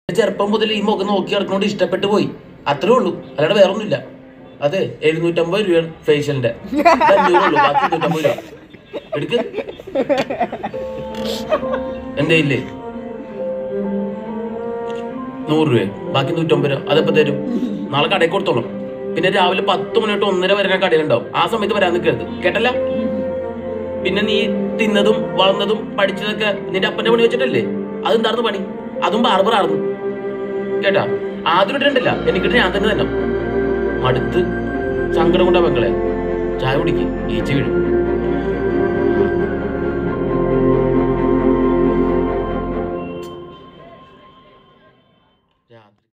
ചെറുപ്പം മുതൽ ഈ മുഖം നോക്കി നടക്കുന്നോണ്ട് ഇഷ്ടപ്പെട്ടു പോയി അത്രേ ഉള്ളൂ അല്ലാതെ വേറെ ഒന്നുമില്ല അതെ എഴുന്നൂറ്റമ്പത് രൂപയാണ് ഫേഷ്യലിന്റെ ഇത് അഞ്ഞൂറേ ഉള്ളൂ ബാക്കി ഇരുന്നൂറ്റമ്പത് രൂപ എടുക്ക് എന്റെ ഇല്ലേ നൂറ് രൂപ ബാക്കി നൂറ്റമ്പത് രൂപ അതെപ്പോ തരും നാളെ കടയിൽ കൊടുത്തോളും പിന്നെ രാവിലെ പത്ത് മണി തൊട്ട് ഒന്നര വരെ ഞാൻ കടയിലുണ്ടാവും ആ സമയത്ത് വരാൻ നിൽക്കരുത് കേട്ടല്ല പിന്നെ നീ തിന്നതും വളർന്നതും പഠിച്ചതൊക്കെ നിന്റെ അപ്പന്റെ പണി വെച്ചിട്ടല്ലേ അതെന്തായിരുന്നു പണി അതും ബാർബർ ആയിരുന്നു കേട്ടാ ആദ്യം ഇട്ടിട്ടുണ്ടല്ല എനിക്കിട്ട് ഞാൻ തന്നെ തന്നെ മടുത്ത് സങ്കടം കൊണ്ടാ പെങ്ങളെ ചായ കുടിക്ക് ഈച്ച വീഴും